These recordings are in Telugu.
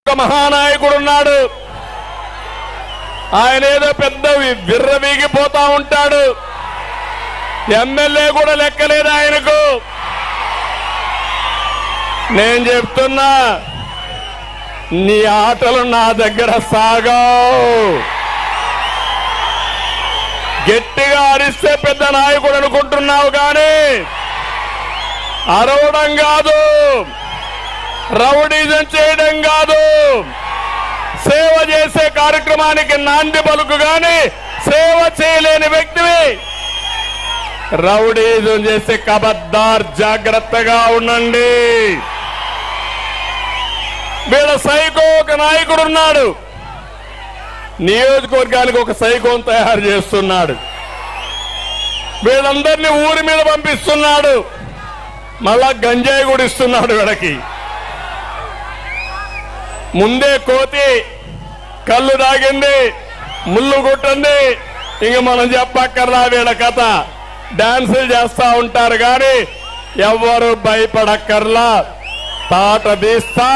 ఒక మహానాయకుడు ఉన్నాడు ఆయన ఏదో పెద్ద వి- విర్ర వీగిపోతా ఉంటాడు ఎమ్మెల్యే కూడా లెక్కలేదు ఆయనకు నేను చెప్తున్నా నీ ఆటలు నా దగ్గర సాగావు గట్టిగా అరిస్తే పెద్ద నాయకుడు అనుకుంటున్నావు కానీ అరవడం కాదు రౌడీజం చేయడం కాదు సేవ చేసే కార్యక్రమానికి నాంది పలుకు గాని సేవ చేయలేని వ్యక్తివి రౌడీజం చేసే కబద్దార్ జాగ్రత్తగా ఉండండి వీళ్ళ సైకో ఒక నాయకుడు ఉన్నాడు నియోజకవర్గానికి ఒక సైకోన్ తయారు చేస్తున్నాడు వీళ్ళందరినీ ఊరి మీద పంపిస్తున్నాడు మళ్ళా గంజాయి కూడా ఇస్తున్నాడు వీళ్ళకి ముందే కోతి కళ్ళు తాగింది ముళ్ళు కొట్టింది ఇంక మనం చెప్పక్కర్లా వీళ్ళ కథ డాన్సులు చేస్తా ఉంటారు కానీ ఎవ్వరు భయపడక్కర్లా తాట తీస్తా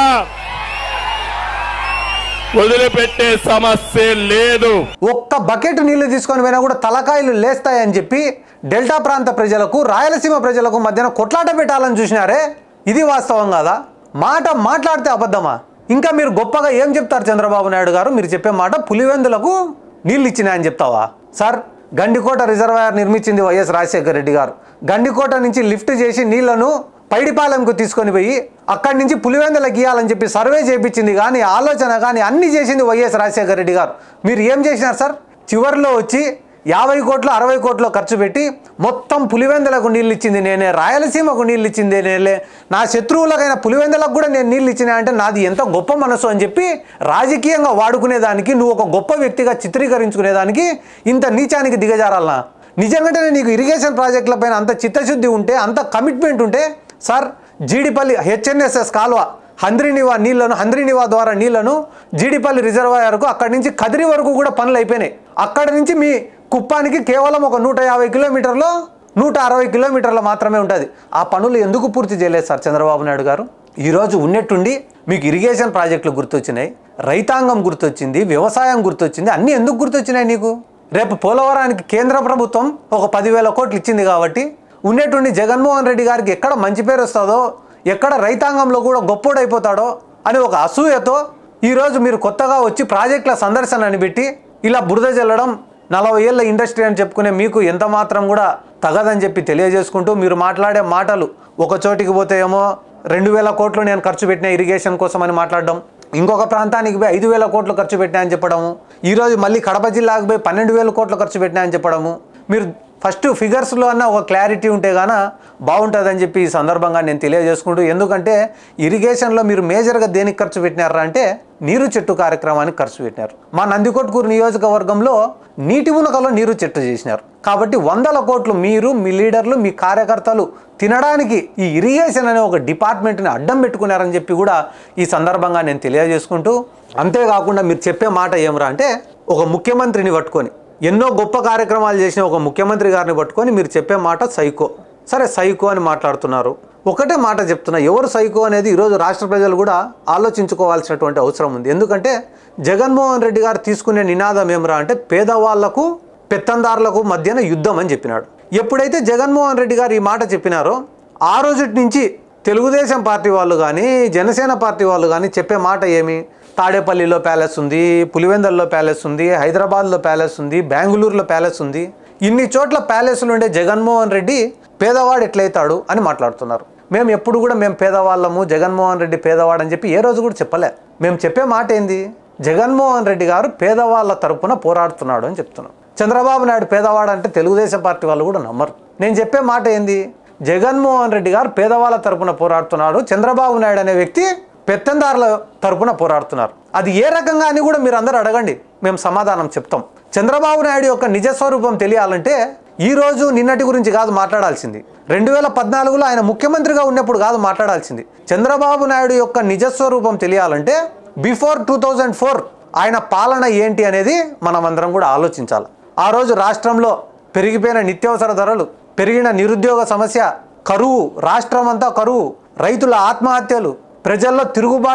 వదిలిపెట్టే సమస్య లేదు ఒక్క బకెట్ నీళ్లు తీసుకొని పోయినా కూడా తలకాయలు లేస్తాయని చెప్పి డెల్టా ప్రాంత ప్రజలకు రాయలసీమ ప్రజలకు మధ్యన కొట్లాట పెట్టాలని చూసినారే ఇది వాస్తవం కాదా మాట మాట్లాడితే అబద్ధమా ఇంకా మీరు గొప్పగా ఏం చెప్తారు చంద్రబాబు నాయుడు గారు మీరు చెప్పే మాట పులివెందులకు నీళ్ళు ఇచ్చినాయని చెప్తావా సార్ గండికోట రిజర్వాయర్ నిర్మించింది వైఎస్ రాజశేఖర రెడ్డి గారు గండికోట నుంచి లిఫ్ట్ చేసి నీళ్లను పైడిపాలెంకు తీసుకొని పోయి అక్కడి నుంచి పులివెందుల గీయాలని చెప్పి సర్వే చేయించింది కానీ ఆలోచన కానీ అన్ని చేసింది వైఎస్ రాజశేఖర రెడ్డి గారు మీరు ఏం చేసినారు సార్ చివరిలో వచ్చి యాభై కోట్లు అరవై కోట్లు ఖర్చు పెట్టి మొత్తం పులివెందులకు నీళ్ళు ఇచ్చింది నేనే రాయలసీమకు నీళ్ళు ఇచ్చింది నేనే నా శత్రువులకైన పులివెందులకు కూడా నేను నీళ్ళు ఇచ్చినా అంటే నాది ఎంత గొప్ప మనసు అని చెప్పి రాజకీయంగా వాడుకునేదానికి నువ్వు ఒక గొప్ప వ్యక్తిగా చిత్రీకరించుకునేదానికి ఇంత నీచానికి దిగజారాలనా నిజంగానే నీకు ఇరిగేషన్ ప్రాజెక్టుల పైన అంత చిత్తశుద్ధి ఉంటే అంత కమిట్మెంట్ ఉంటే సార్ జీడిపల్లి హెచ్ఎన్ఎస్ఎస్ కాలువ హంద్రినివా నీళ్లను హంద్రినివా ద్వారా నీళ్లను జీడిపల్లి రిజర్వాయర్కు అక్కడి నుంచి కదిరి వరకు కూడా పనులు అయిపోయినాయి అక్కడి నుంచి మీ కుప్పానికి కేవలం ఒక నూట యాభై కిలోమీటర్లు నూట అరవై కిలోమీటర్లు మాత్రమే ఉంటుంది ఆ పనులు ఎందుకు పూర్తి చేయలేదు సార్ చంద్రబాబు నాయుడు గారు ఈరోజు ఉన్నట్టుండి మీకు ఇరిగేషన్ ప్రాజెక్టులు గుర్తొచ్చినాయి రైతాంగం గుర్తొచ్చింది వ్యవసాయం గుర్తొచ్చింది అన్నీ ఎందుకు గుర్తొచ్చినాయి నీకు రేపు పోలవరానికి కేంద్ర ప్రభుత్వం ఒక పదివేల కోట్లు ఇచ్చింది కాబట్టి ఉన్నట్టుండి జగన్మోహన్ రెడ్డి గారికి ఎక్కడ మంచి పేరు వస్తుందో ఎక్కడ రైతాంగంలో కూడా గొప్పోడైపోతాడో అని ఒక అసూయతో ఈరోజు మీరు కొత్తగా వచ్చి ప్రాజెక్టుల సందర్శన అని పెట్టి ఇలా బురద జల్లడం నలభై ఏళ్ళ ఇండస్ట్రీ అని చెప్పుకునే మీకు ఎంత మాత్రం కూడా తగదని చెప్పి తెలియజేసుకుంటూ మీరు మాట్లాడే మాటలు ఒక చోటికి పోతే ఏమో రెండు వేల కోట్లు నేను ఖర్చు పెట్టిన ఇరిగేషన్ కోసం అని మాట్లాడడం ఇంకొక ప్రాంతానికి పోయి ఐదు వేల కోట్లు ఖర్చు పెట్టినా అని చెప్పడము ఈరోజు మళ్ళీ కడప జిల్లాకు పోయి పన్నెండు వేల కోట్లు ఖర్చు పెట్టినా అని చెప్పడము మీరు ఫస్ట్ ఫిగర్స్లో అన్న ఒక క్లారిటీ ఉంటే గాన బాగుంటుందని చెప్పి ఈ సందర్భంగా నేను తెలియజేసుకుంటూ ఎందుకంటే ఇరిగేషన్లో మీరు మేజర్గా దేనికి ఖర్చు పెట్టినారా అంటే నీరు చెట్టు కార్యక్రమానికి ఖర్చు పెట్టినారు మా నందికొట్కూరు నియోజకవర్గంలో నీటి మునకలో నీరు చెట్టు చేసినారు కాబట్టి వందల కోట్లు మీరు మీ లీడర్లు మీ కార్యకర్తలు తినడానికి ఈ ఇరిగేషన్ అనే ఒక డిపార్ట్మెంట్ని అడ్డం పెట్టుకున్నారని చెప్పి కూడా ఈ సందర్భంగా నేను తెలియజేసుకుంటూ అంతేకాకుండా మీరు చెప్పే మాట ఏమరా అంటే ఒక ముఖ్యమంత్రిని పట్టుకొని ఎన్నో గొప్ప కార్యక్రమాలు చేసిన ఒక ముఖ్యమంత్రి గారిని పట్టుకొని మీరు చెప్పే మాట సైకో సరే సైకో అని మాట్లాడుతున్నారు ఒకటే మాట చెప్తున్నా ఎవరు సైకో అనేది ఈరోజు రాష్ట్ర ప్రజలు కూడా ఆలోచించుకోవాల్సినటువంటి అవసరం ఉంది ఎందుకంటే జగన్మోహన్ రెడ్డి గారు తీసుకునే నినాదం ఏమరా అంటే పేదవాళ్లకు పెత్తందారులకు మధ్యన యుద్ధం అని చెప్పినాడు ఎప్పుడైతే జగన్మోహన్ రెడ్డి గారు ఈ మాట చెప్పినారో ఆ రోజు నుంచి తెలుగుదేశం పార్టీ వాళ్ళు కానీ జనసేన పార్టీ వాళ్ళు కానీ చెప్పే మాట ఏమి తాడేపల్లిలో ప్యాలెస్ ఉంది పులివెందల్లో ప్యాలెస్ ఉంది హైదరాబాద్లో ప్యాలెస్ ఉంది బెంగళూరులో ప్యాలెస్ ఉంది ఇన్ని చోట్ల ప్యాలెస్లు ఉండే జగన్మోహన్ రెడ్డి పేదవాడు ఎట్లయితాడు అని మాట్లాడుతున్నారు మేము ఎప్పుడు కూడా మేము పేదవాళ్ళము జగన్మోహన్ రెడ్డి పేదవాడు అని చెప్పి ఏ రోజు కూడా చెప్పలే మేము చెప్పే మాట ఏంది జగన్మోహన్ రెడ్డి గారు పేదవాళ్ళ తరపున పోరాడుతున్నాడు అని చెప్తున్నాం చంద్రబాబు నాయుడు పేదవాడు అంటే తెలుగుదేశం పార్టీ వాళ్ళు కూడా నమ్మరు నేను చెప్పే మాట ఏంది జగన్మోహన్ రెడ్డి గారు పేదవాళ్ళ తరపున పోరాడుతున్నాడు చంద్రబాబు నాయుడు అనే వ్యక్తి పెత్తందారుల తరపున పోరాడుతున్నారు అది ఏ రకంగా అని కూడా మీరు అందరూ అడగండి మేము సమాధానం చెప్తాం చంద్రబాబు నాయుడు యొక్క నిజస్వరూపం తెలియాలంటే ఈ రోజు నిన్నటి గురించి కాదు మాట్లాడాల్సింది రెండు వేల పద్నాలుగులో ఆయన ముఖ్యమంత్రిగా ఉన్నప్పుడు కాదు మాట్లాడాల్సింది చంద్రబాబు నాయుడు యొక్క నిజస్వరూపం తెలియాలంటే బిఫోర్ టూ థౌజండ్ ఫోర్ ఆయన పాలన ఏంటి అనేది మనం అందరం కూడా ఆలోచించాలి ఆ రోజు రాష్ట్రంలో పెరిగిపోయిన నిత్యావసర ధరలు పెరిగిన నిరుద్యోగ సమస్య కరువు రాష్ట్రం అంతా కరువు రైతుల ఆత్మహత్యలు ప్రజల్లో తిరుగుబాటు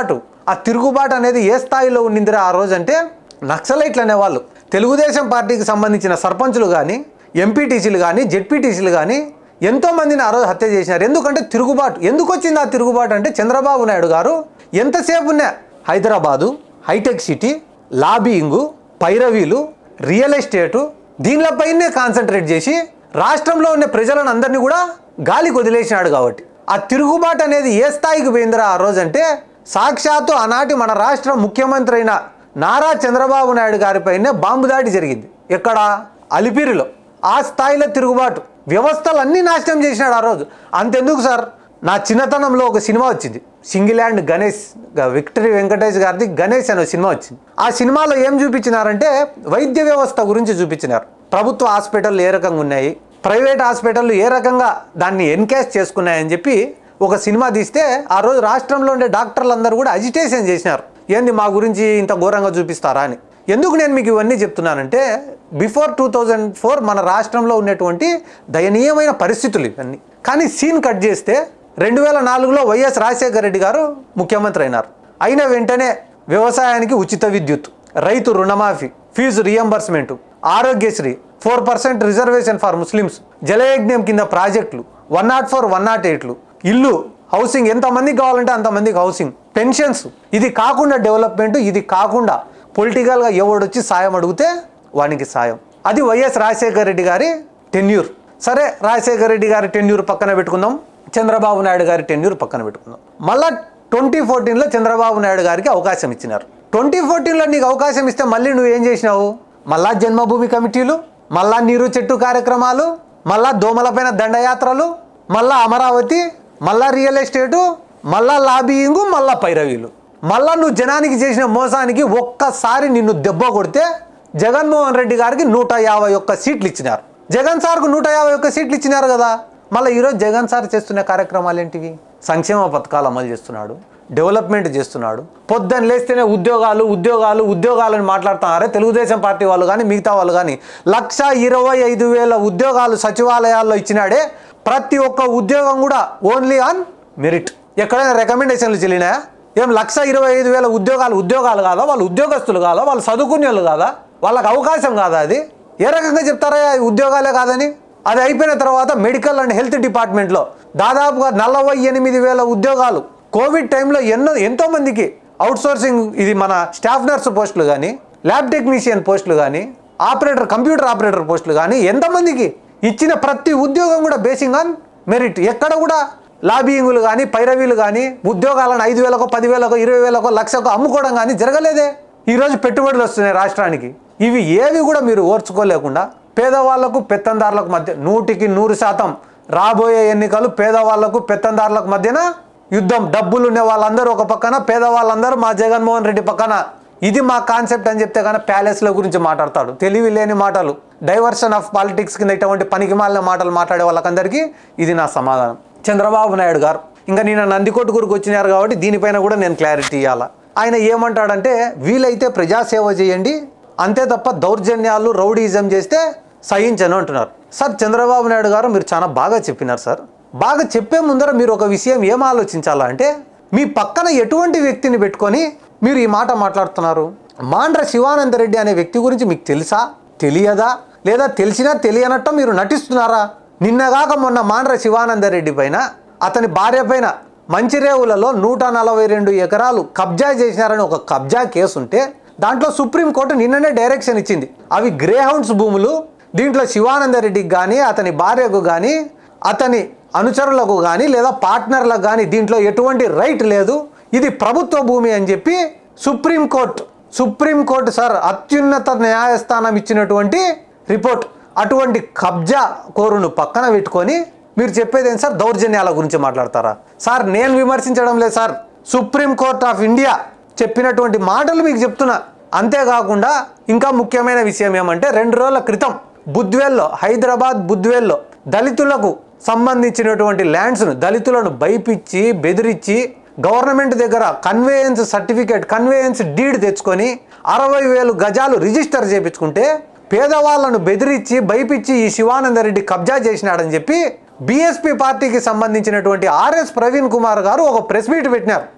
ఆ తిరుగుబాటు అనేది ఏ స్థాయిలో ఉండిందిరా ఆ రోజు అంటే నక్సలైట్లు అనేవాళ్ళు తెలుగుదేశం పార్టీకి సంబంధించిన సర్పంచులు కానీ ఎంపీటీసీలు కానీ జెడ్పీటీసీలు కానీ ఎంతో మందిని ఆ రోజు హత్య చేసినారు ఎందుకంటే తిరుగుబాటు ఎందుకు వచ్చింది ఆ తిరుగుబాటు అంటే చంద్రబాబు నాయుడు గారు ఎంతసేపు ఉన్నా హైదరాబాదు హైటెక్ సిటీ లాబింగు పైరవీలు రియల్ ఎస్టేటు దీనిపైనే కాన్సన్ట్రేట్ చేసి రాష్ట్రంలో ఉన్న ప్రజలను అందరినీ కూడా గాలికి వదిలేసినాడు కాబట్టి ఆ తిరుగుబాటు అనేది ఏ స్థాయికి పోయిందిరా ఆ రోజు అంటే సాక్షాత్తు ఆనాటి మన రాష్ట్ర ముఖ్యమంత్రి అయిన నారా చంద్రబాబు నాయుడు గారిపైనే బాంబు దాడి జరిగింది ఎక్కడ అలిపిరిలో ఆ స్థాయిలో తిరుగుబాటు వ్యవస్థలన్నీ నాశనం చేసినాడు ఆ రోజు అంతెందుకు సార్ నా చిన్నతనంలో ఒక సినిమా వచ్చింది సింగిల్ హ్యాండ్ గణేష్ గ- విక్టరీ వెంకటేష్ గారిది గణేష్ అనే సినిమా వచ్చింది ఆ సినిమాలో ఏం చూపించినారంటే వైద్య వ్యవస్థ గురించి చూపించినారు ప్రభుత్వ హాస్పిటల్ ఏ రకంగా ఉన్నాయి ప్రైవేట్ హాస్పిటల్ ఏ రకంగా దాన్ని ఎన్కేస్ చేసుకున్నాయని చెప్పి ఒక సినిమా తీస్తే ఆ రోజు రాష్ట్రంలో ఉండే డాక్టర్లు అందరూ కూడా అజిటేషన్ చేసినారు ఏంది మా గురించి ఇంత ఘోరంగా చూపిస్తారా అని ఎందుకు నేను మీకు ఇవన్నీ చెప్తున్నానంటే బిఫోర్ టూ థౌజండ్ ఫోర్ మన రాష్ట్రంలో ఉన్నటువంటి దయనీయమైన పరిస్థితులు ఇవన్నీ కానీ సీన్ కట్ చేస్తే రెండు వేల నాలుగులో వైఎస్ రాజశేఖర రెడ్డి గారు ముఖ్యమంత్రి అయినారు అయిన వెంటనే వ్యవసాయానికి ఉచిత విద్యుత్ రైతు రుణమాఫీ fees reimbursement Aarogyasri four percent reservation for Muslims Jalayagnam కింద ప్రాజెక్టులు one not four one not ఎయిట్లు ఇల్లు హౌసింగ్ ఎంతమందికి కావాలంటే అంతమందికి హౌసింగ్ పెన్షన్స్ ఇది కాకుండా డెవలప్మెంట్ ఇది కాకుండా పొలిటికల్గా ఎవడొచ్చి సాయం అడిగితే వానికి సాయం అది వైఎస్ రాజశేఖర రెడ్డి గారి టెన్యూర్ సరే రాజశేఖర రెడ్డి గారి టెన్యూర్ పక్కన పెట్టుకుందాం చంద్రబాబు నాయుడు గారి టెన్యూర్ పక్కన పెట్టుకుందాం మళ్ళా ట్వంటీ ఫోర్టీన్లో చంద్రబాబు నాయుడు గారికి అవకాశం ఇచ్చినారు ట్వంటీ ఫోర్టీన్లో నీకు అవకాశం ఇస్తే మళ్ళీ నువ్వు ఏం చేసినావు మళ్ళా జన్మభూమి కమిటీలు మళ్ళా నీరు చెట్టు కార్యక్రమాలు మళ్ళా దోమలపైన దండయాత్రలు మళ్ళా అమరావతి మళ్ళా రియల్ ఎస్టేటు మళ్ళా లాబియింగు మళ్ళా పైరవీలు మళ్ళా నువ్వు జనానికి చేసిన మోసానికి ఒక్కసారి నిన్ను దెబ్బ కొడితే జగన్మోహన్ రెడ్డి గారికి నూట యాభై ఒక్క సీట్లు ఇచ్చినారు జగన్ సార్కు నూట యాభై ఒక్క సీట్లు ఇచ్చినారు కదా మళ్ళీ ఈరోజు జగన్ సార్ చేస్తున్న కార్యక్రమాలు ఏంటివి సంక్షేమ పథకాలు అమలు చేస్తున్నాడు డెవలప్మెంట్ చేస్తున్నాడు పొద్దున్న లేస్తేనే ఉద్యోగాలు ఉద్యోగాలు ఉద్యోగాలని మాట్లాడుతున్నారే తెలుగుదేశం పార్టీ వాళ్ళు కానీ మిగతా వాళ్ళు కానీ లక్ష ఇరవై ఐదు వేల ఉద్యోగాలు సచివాలయాల్లో ఇచ్చినాడే ప్రతి ఒక్క ఉద్యోగం కూడా ఓన్లీ ఆన్ మెరిట్ ఎక్కడైనా రికమెండేషన్లు చెల్లినాయా ఏం లక్ష ఇరవై ఐదు వేల ఉద్యోగాలు ఉద్యోగాలు కాదా వాళ్ళు ఉద్యోగస్తులు కాదా వాళ్ళు చదువుకునే వాళ్ళు కాదా వాళ్ళకి అవకాశం కాదా అది ఏ రకంగా చెప్తారా ఈ ఉద్యోగాలే కాదని అది అయిపోయిన తర్వాత మెడికల్ అండ్ హెల్త్ డిపార్ట్మెంట్లో దాదాపుగా నలభై ఎనిమిది వేల ఉద్యోగాలు కోవిడ్ టైంలో ఎన్నో ఎంతో మందికి అవుట్ సోర్సింగ్ ఇది మన స్టాఫ్ నర్స్ పోస్టులు కానీ ల్యాబ్ టెక్నీషియన్ పోస్టులు కానీ ఆపరేటర్ కంప్యూటర్ ఆపరేటర్ పోస్టులు కానీ ఎంతమందికి ఇచ్చిన ప్రతి ఉద్యోగం కూడా బేసింగ్ ఆన్ మెరిట్ ఎక్కడ కూడా లాబింగులు కానీ పైరవీలు కానీ ఉద్యోగాలను ఐదు వేలకో పదివేలకో ఇరవై వేలకో లక్షకో అమ్ముకోవడం కానీ జరగలేదే ఈరోజు పెట్టుబడులు వస్తున్నాయి రాష్ట్రానికి ఇవి ఏవి కూడా మీరు ఓర్చుకోలేకుండా పేదవాళ్లకు పెత్తందారులకు మధ్య నూటికి నూరు శాతం రాబోయే ఎన్నికలు పేదవాళ్లకు పెత్తందారులకు మధ్యన యుద్ధం డబ్బులు ఉన్న వాళ్ళందరూ ఒక పక్కన పేదవాళ్ళందరూ మా జగన్మోహన్ రెడ్డి పక్కన ఇది మా కాన్సెప్ట్ అని చెప్తే కానీ ప్యాలెస్ల గురించి మాట్లాడతాడు తెలివి లేని మాటలు డైవర్షన్ ఆఫ్ పాలిటిక్స్ కింద ఇటువంటి పనికి మాలిన మాటలు మాట్లాడే వాళ్ళకందరికీ ఇది నా సమాధానం చంద్రబాబు నాయుడు గారు ఇంకా నేను నందికొట్టుకూరుకు వచ్చినారు కాబట్టి దీనిపైన కూడా నేను క్లారిటీ ఇవ్వాలా ఆయన ఏమంటాడంటే వీలైతే ప్రజాసేవ చేయండి అంతే తప్ప దౌర్జన్యాలు రౌడీజం చేస్తే సహించను అంటున్నారు సార్ చంద్రబాబు నాయుడు గారు మీరు చాలా బాగా చెప్పినారు సార్ బాగా చెప్పే ముందర మీరు ఒక విషయం ఏం ఆలోచించాలా అంటే మీ పక్కన ఎటువంటి వ్యక్తిని పెట్టుకొని మీరు ఈ మాట మాట్లాడుతున్నారు మాండ్ర శివానందరెడ్డి అనే వ్యక్తి గురించి మీకు తెలుసా తెలియదా లేదా తెలిసినా తెలియనట్టు మీరు నటిస్తున్నారా నిన్నగాక మొన్న మాండ్ర శివానందరెడ్డి పైన అతని భార్య పైన మంచిరేవులలో నూట నలభై రెండు ఎకరాలు కబ్జా చేసినారని ఒక కబ్జా కేసు ఉంటే దాంట్లో సుప్రీంకోర్టు నిన్ననే డైరెక్షన్ ఇచ్చింది అవి గ్రే హౌండ్స్ భూములు దీంట్లో శివానందరెడ్డికి కానీ అతని భార్యకు కానీ అతని అనుచరులకు కానీ లేదా పార్ట్నర్లకు కానీ దీంట్లో ఎటువంటి రైట్ లేదు ఇది ప్రభుత్వ భూమి అని చెప్పి సుప్రీంకోర్టు సుప్రీంకోర్టు సార్ అత్యున్నత న్యాయస్థానం ఇచ్చినటువంటి రిపోర్ట్ అటువంటి కబ్జా కోరును పక్కన పెట్టుకొని మీరు చెప్పేది ఏంటి సార్ దౌర్జన్యాల గురించి మాట్లాడతారా సార్ నేను విమర్శించడం లేదు సార్ సుప్రీంకోర్ట్ ఆఫ్ ఇండియా చెప్పినటువంటి మాటలు మీకు చెప్తున్నా అంతేకాకుండా ఇంకా ముఖ్యమైన విషయం ఏమంటే రెండు రోజుల క్రితం బుద్వేల్లో హైదరాబాద్ బుద్వేల్లో దళితులకు సంబంధించినటువంటి ల్యాండ్స్ను దళితులను భయపిచ్చి బెదిరించి గవర్నమెంట్ దగ్గర కన్వేయన్స్ సర్టిఫికేట్ కన్వేయన్స్ డీడ్ తెచ్చుకొని అరవై వేలు గజాలు రిజిస్టర్ చేయించుకుంటే పేదవాళ్లను బెదిరించి భయపిచ్చి ఈ శివానందరెడ్డి కబ్జా చేసినాడని చెప్పి బీఎస్పీ పార్టీకి సంబంధించినటువంటి ఆర్ఎస్ ప్రవీణ్ కుమార్ గారు ఒక ప్రెస్ మీట్ పెట్టినారు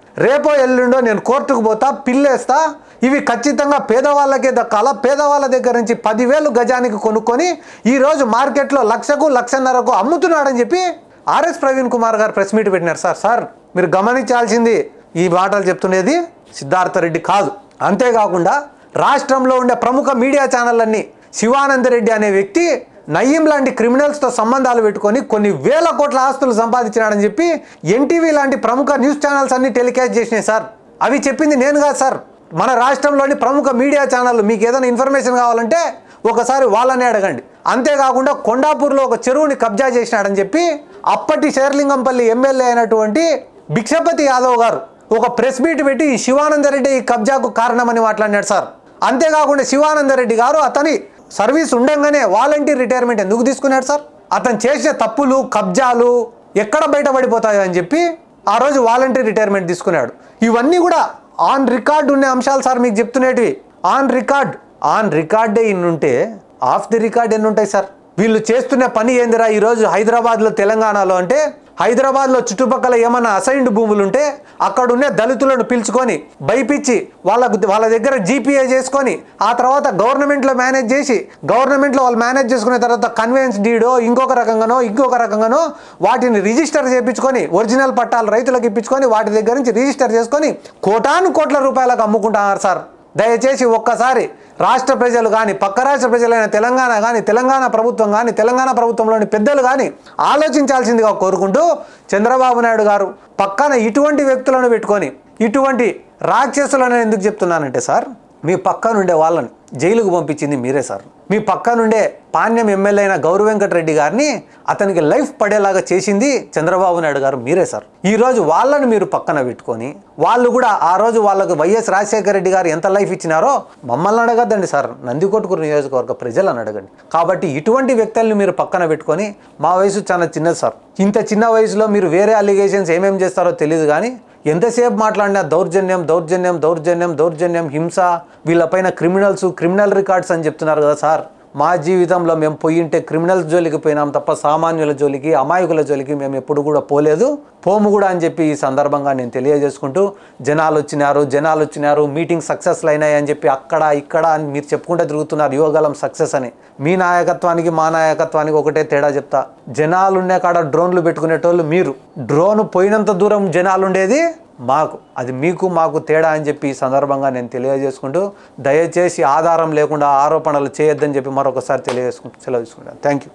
రేపో ఎల్లుండో నేను కోర్టుకు పోతా పిల్లేస్తా ఇవి ఖచ్చితంగా పేదవాళ్ళకే దక్కాలా పేదవాళ్ళ దగ్గర నుంచి పదివేలు గజానికి కొనుక్కొని ఈరోజు మార్కెట్లో లక్షకు లక్షన్నరకు అమ్ముతున్నాడని చెప్పి RS Praveen Kumar garu press meet పెట్టినారు సార్ సార్ మీరు గమనించాల్సింది ఈ మాటలు చెప్తున్నది సిద్ధార్థ రెడ్డి కాదు అంతేకాకుండా రాష్ట్రంలో ఉండే ప్రముఖ మీడియా ఛానళ్ళన్నీ శివానంద రెడ్డి అనే వ్యక్తి నయీం లాంటి క్రిమినల్స్తో సంబంధాలు పెట్టుకొని కొన్ని వేల కోట్ల ఆస్తులు సంపాదించినాడని చెప్పి ఎన్టీవీ లాంటి ప్రముఖ న్యూస్ ఛానల్స్ అన్ని టెలికాస్ట్ చేసినాయి సార్ అవి చెప్పింది నేను కాదు సార్ మన రాష్ట్రంలోని ప్రముఖ మీడియా ఛానళ్ళు మీకు ఏదైనా ఇన్ఫర్మేషన్ కావాలంటే ఒకసారి వాళ్ళని అడగండి అంతేకాకుండా కొండాపూర్లో ఒక చెరువుని కబ్జా చేసినాడని చెప్పి అప్పటి శేర్లింగంపల్లి ఎమ్మెల్యే అయినటువంటి భిక్షపతి యాదవ్ గారు ఒక ప్రెస్ మీట్ పెట్టి ఈ శివానందరెడ్డి ఈ కబ్జాకు కారణమని మాట్లాడినాడు సార్ అంతేకాకుండా శివానందరెడ్డి గారు అతని సర్వీస్ ఉండంగానే వాలంటీర్ రిటైర్మెంట్ ఎందుకు తీసుకున్నాడు సార్ అతను చేసిన తప్పులు కబ్జాలు ఎక్కడ బయటపడిపోతాయో అని చెప్పి ఆ రోజు వాలంటీర్ రిటైర్మెంట్ తీసుకున్నాడు ఇవన్నీ కూడా ఆన్ రికార్డ్ ఉండే అంశాలు సార్ మీకు చెప్తున్నటివి ఆన్ రికార్డ్ ఆన్ రికార్డే ఇన్ని ఉంటే ఆఫ్ ది రికార్డ్ ఎన్ని ఉంటాయి సార్ వీళ్ళు చేస్తున్న పని ఏందిరా ఈరోజు హైదరాబాద్లో తెలంగాణలో అంటే హైదరాబాద్లో చుట్టుపక్కల ఏమైనా అసైన్డ్ భూములు ఉంటే అక్కడ ఉన్న దళితులను పిలుచుకొని భయపించి వాళ్ళకు వాళ్ళ దగ్గర జీపీఏ చేసుకొని ఆ తర్వాత గవర్నమెంట్లో మేనేజ్ చేసి గవర్నమెంట్లో వాళ్ళు మేనేజ్ చేసుకున్న తర్వాత కన్వెన్స్ డీడో ఇంకొక రకంగానో ఇంకొక రకంగానో వాటిని రిజిస్టర్ చేయించుకొని ఒరిజినల్ పట్టాలు రైతులకు ఇప్పించుకొని వాటి దగ్గర నుంచి రిజిస్టర్ చేసుకొని కోటాను కోట్ల రూపాయలకు అమ్ముకుంటున్నారు సార్ దయచేసి ఒక్కసారి రాష్ట్ర ప్రజలు కానీ పక్క రాష్ట్ర ప్రజలైన తెలంగాణ కానీ తెలంగాణ ప్రభుత్వం కానీ తెలంగాణ ప్రభుత్వంలోని పెద్దలు కానీ ఆలోచించాల్సిందిగా కోరుకుంటూ చంద్రబాబు నాయుడు గారు పక్కన ఇటువంటి వ్యక్తులను పెట్టుకొని ఇటువంటి రాక్షసులను ఎందుకు చెప్తున్నానంటే సార్ మీ పక్కనుండే వాళ్ళని జైలుకు పంపించింది మీరే సార్ మీ పక్కనుండే పాణ్యం ఎమ్మెల్యే అయిన గౌరవ వెంకటరెడ్డి గారిని అతనికి లైఫ్ పడేలాగా చేసింది చంద్రబాబు నాయుడు గారు మీరే సార్ ఈ రోజు వాళ్ళని మీరు పక్కన పెట్టుకొని వాళ్ళు కూడా ఆ రోజు వాళ్ళకు వైఎస్ రాజశేఖర రెడ్డి గారు ఎంత లైఫ్ ఇచ్చినారో మమ్మల్ని అడగద్దండి సార్ నందికొట్కూరు నియోజకవర్గ ప్రజలను అడగండి కాబట్టి ఇటువంటి వ్యక్తుల్ని మీరు పక్కన పెట్టుకొని మా వయసు చాలా చిన్నది సార్ ఇంత చిన్న వయసులో మీరు వేరే అలిగేషన్స్ ఏమేమి చేస్తారో తెలియదు కానీ ఎంతసేపు మాట్లాడినా దౌర్జన్యం దౌర్జన్యం దౌర్జన్యం దౌర్జన్యం హింస వీళ్ళపైన క్రిమినల్స్ క్రిమినల్ రికార్డ్స్ అని చెప్తున్నారు కదా సార్ మా జీవితంలో మేము పోయింటే క్రిమినల్స్ జోలికి పోయినాం తప్ప సామాన్యుల జోలికి అమాయకుల జోలికి మేము ఎప్పుడు కూడా పోలేదు పోము కూడా అని చెప్పి ఈ సందర్భంగా నేను తెలియజేసుకుంటూ జనాలు వచ్చినారు జనాలు వచ్చినారు మీటింగ్ సక్సెస్లు అయినాయి అని చెప్పి అక్కడ ఇక్కడ అని మీరు చెప్పుకుంటూ తిరుగుతున్నారు యువగలం సక్సెస్ అని మీ నాయకత్వానికి మా నాయకత్వానికి ఒకటే తేడా చెప్తా జనాలు ఉండే కాడ డ్రోన్లు పెట్టుకునేటోళ్ళు మీరు డ్రోన్ పోయినంత దూరం జనాలు ఉండేది మాకు అది మీకు మాకు తేడా అని చెప్పి ఈ సందర్భంగా నేను తెలియజేసుకుంటూ దయచేసి ఆధారం లేకుండా ఆరోపణలు చేయొద్దని చెప్పి మరొకసారి తెలియజేసుకుంటూ సెలవు తీసుకుంటాను థ్యాంక్ యూ